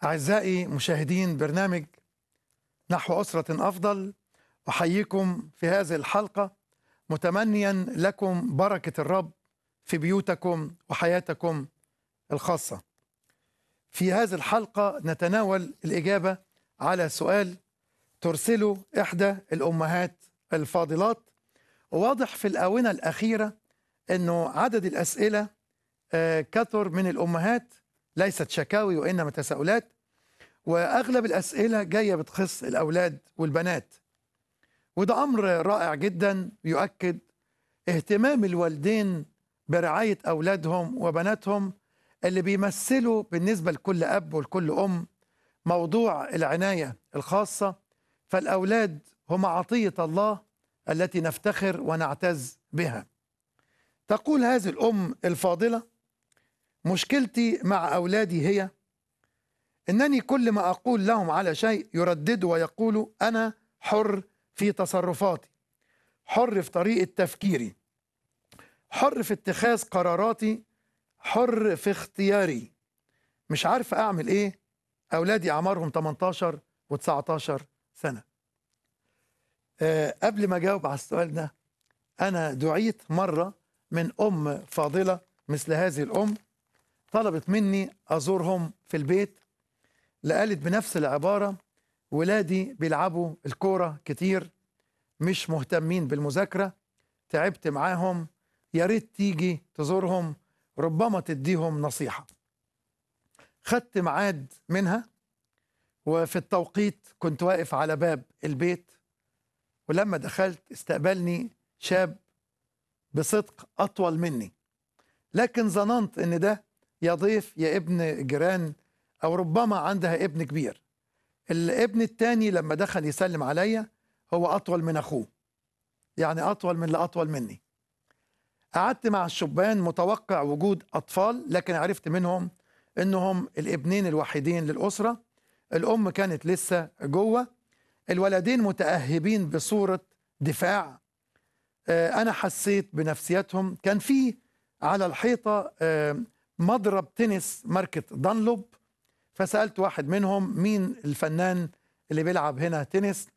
أعزائي مشاهدين برنامج نحو أسرة أفضل أحييكم في هذه الحلقة متمنيا لكم بركة الرب في بيوتكم وحياتكم الخاصة في هذه الحلقة نتناول الإجابة على سؤال ترسله إحدى الأمهات الفاضلات واضح في الآونة الأخيرة أنه عدد الأسئلة آه، كثر من الأمهات ليست شكاوي وإنما تساؤلات وأغلب الأسئلة جاية بتخص الأولاد والبنات وده أمر رائع جدا يؤكد اهتمام الوالدين برعاية أولادهم وبناتهم اللي بيمثلوا بالنسبة لكل أب ولكل أم موضوع العناية الخاصة فالأولاد هم عطية الله التي نفتخر ونعتز بها تقول هذه الأم الفاضلة مشكلتي مع أولادي هي أنني كل ما أقول لهم على شيء يرددوا ويقولوا أنا حر في تصرفاتي حر في طريقة تفكيري حر في اتخاذ قراراتي حر في اختياري مش عارف أعمل إيه أولادي أعمارهم 18 و19 سنة أه قبل ما أجاوب على السؤال ده أنا دعيت مرة من أم فاضلة مثل هذه الأم طلبت مني أزورهم في البيت لقالت بنفس العبارة ولادي بيلعبوا الكورة كتير مش مهتمين بالمذاكرة تعبت معاهم يا ريت تيجي تزورهم ربما تديهم نصيحة خدت ميعاد منها وفي التوقيت كنت واقف على باب البيت ولما دخلت استقبلني شاب بصدق أطول مني لكن ظننت إن ده يا ضيف يا ابن جيران أو ربما عندها ابن كبير الابن التاني لما دخل يسلم عليا هو أطول من أخوه يعني أطول من اللي أطول مني قعدت مع الشبان متوقع وجود أطفال لكن عرفت منهم إنهم الابنين الوحيدين للأسرة الأم كانت لسه جوه الولدين متأهبين بصورة دفاع آه، أنا حسيت بنفسيتهم كان في على الحيطة آه، مضرب تنس ماركة دانلوب فسألت واحد منهم مين الفنان اللي بيلعب هنا تنس